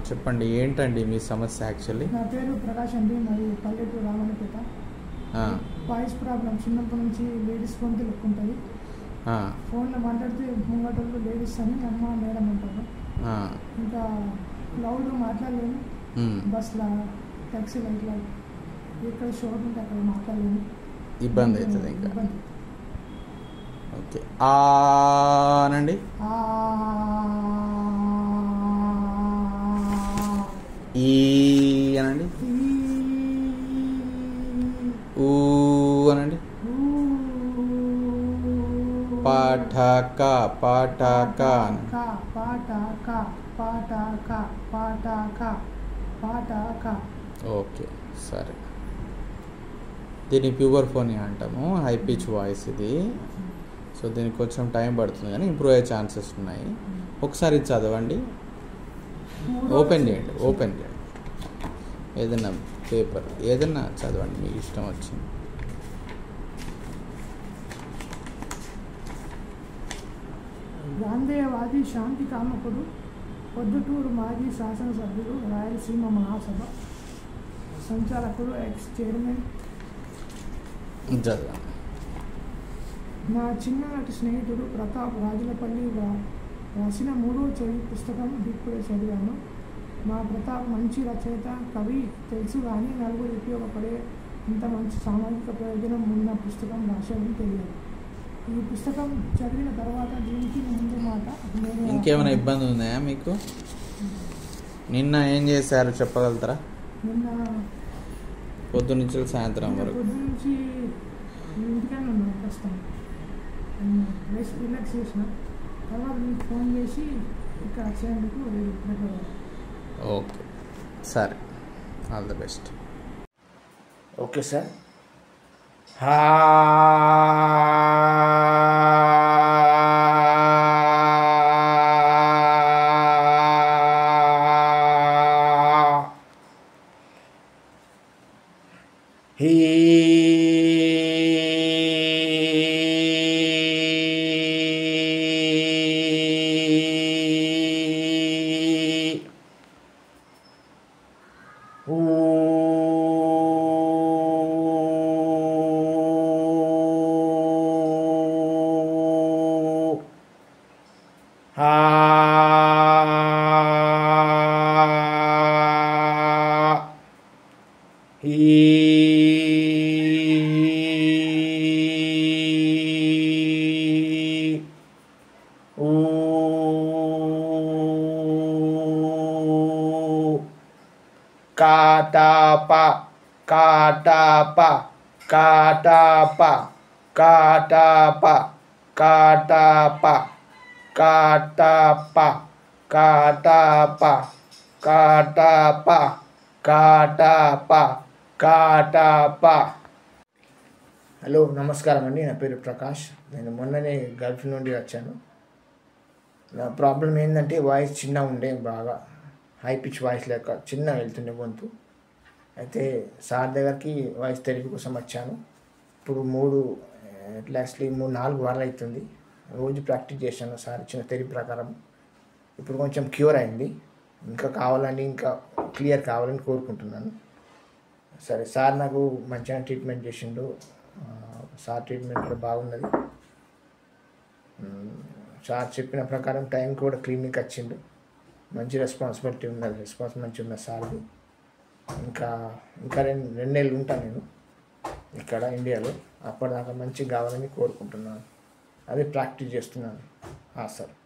చెప్పండి ఏంటండి మీ సమస్య యాక్చువల్లీ నా పేరు ప్రకాష్ అండి మరి పల్లెటూరు రామన్నపేట వాయిస్ ప్రాబ్లం చిన్నప్పటి నుంచి లేడీస్ గొంతు లెక్క ఉంటుంది ఫోన్లో మాట్లాడితే ముంగటోళ్ళు లేడీస్ అని అమ్మ మేడం అంటారు ఇంకా లౌడ్ మాట్లాడలేను బస్లో ట్యాక్సీలో ఇట్లా ఎక్కడ షోర్ ఉంటే అక్కడ మాట్లాడలేను ఇబ్బంది అవుతుంది ఇంకా ఇబ్బంది. ఓకే ఆ అనండి ఆ, ఈ అనండి ఈ, ఊ అనండి ఊ, పాఠక పాఠక అనండి. క, పాట క, పాట క, పాట క, పాట క. ఓకే సరే దీన్ని ప్యూర్ ఫోన్ అంటాము హై పిచ్ వాయిస్ ఇది సో దీనికి కొంచెం టైం పడుతుంది కానీ ఇంప్రూవ్ అయ్యే ఛాన్సెస్ ఉన్నాయి ఒకసారి ఇది చదవండి మూడో ఓపెన్ చేయండి ఓపెన్ చేయండి ఏదైనా పేపర్ ఏదైనా చదవండి మీకు ఇష్టం వచ్చింది గాంధేయవాది శాంతి కామకుడు పొద్దుటూరు మాజీ శాసనసభ్యుడు రాయలసీమ మహాసభ సంచాలకుడు ఎక్స్ చైర్మన్ చదవండి నా చిన్ననాటి స్నేహితుడు ప్రతాప్ రాజులపల్లి రా- రాసిన మూడో చదివి పుస్తకం ఇప్పుడే చదివాను మా ప్రతాప్ మంచి రచయిత కవి తెలుసు కానీ నలుగురు ఉపయోగపడే ఇంత మంచి సామాజిక ప్రయోజనం ఉన్న పుస్తకం రాశాడని తెలియదు ఈ పుస్తకం చదివిన తర్వాత దీనికి ముందు మాట నేను ఇంకేమైనా ఇబ్బంది ఉందా మీకు నిన్న ఏం చేశారు చెప్పగలుగుతారా నిన్న పొద్దు నుంచి సాయంత్రం వరకు పొద్దు నుంచి ఇంటికైనా ఉన్నాను ప్రస్తుతం రిలాక్స్ రిలాక్స్ చేసిన తర్వాత మీకు ఫోన్ చేసి ఇక్కడ వచ్చేందుకు ప్రిపేర్ అయ్యాను. ఓకే సరే all the best okay sir హా హీ ఊ ఆ ఈ ఊ కాటాప కాటాప కాటాప కాటాప కాటాప కాటాప కాటాప కాటాప కాటాప కాటాప హలో నమస్కారం అండి నా పేరు ప్రకాష్ నేను మొన్ననే గల్ఫ్ నుండి వచ్చాను నా ప్రాబ్లం ఏంటంటే వాయిస్ చిన్న ఉండే బాగా హై పిచ్ వాయిస్ లేక చిన్న వెళ్తుండే గొంతు అయితే సార్ దగ్గరికి వాయిస్ థెరపీ కోసం వచ్చాను ఇప్పుడు మూడు ఎట్లాస్లీ మూడు నాలుగు వారాలు అవుతుంది రోజు ప్రాక్టీస్ చేశాను సార్ ఇచ్చిన థెరపీ ప్రకారం ఇప్పుడు కొంచెం క్యూర్ అయింది ఇంకా కావాలని ఇంకా క్లియర్ కావాలని కోరుకుంటున్నాను సరే సార్ నాకు మంచిగా ట్రీట్మెంట్ చేసిండు ఆ, సార్ ట్రీట్మెంట్ కూడా బాగున్నది మ్, సార్ చెప్పిన ప్రకారం టైం కూడా క్లినిక్ వచ్చిండు మంచి రెస్పాన్సిబిలిటీ ఉన్నది రెస్పాన్స్ మంచి ఉన్నది సార్ది ఇంకా ఇంకా రెండు రెండు నెలలు ఉంటాను నేను ఇక్కడ ఇండియాలో అప్పటిదాకా మంచిగా కావాలని కోరుకుంటున్నాను అదే ప్రాక్టీస్ చేస్తున్నాను సార్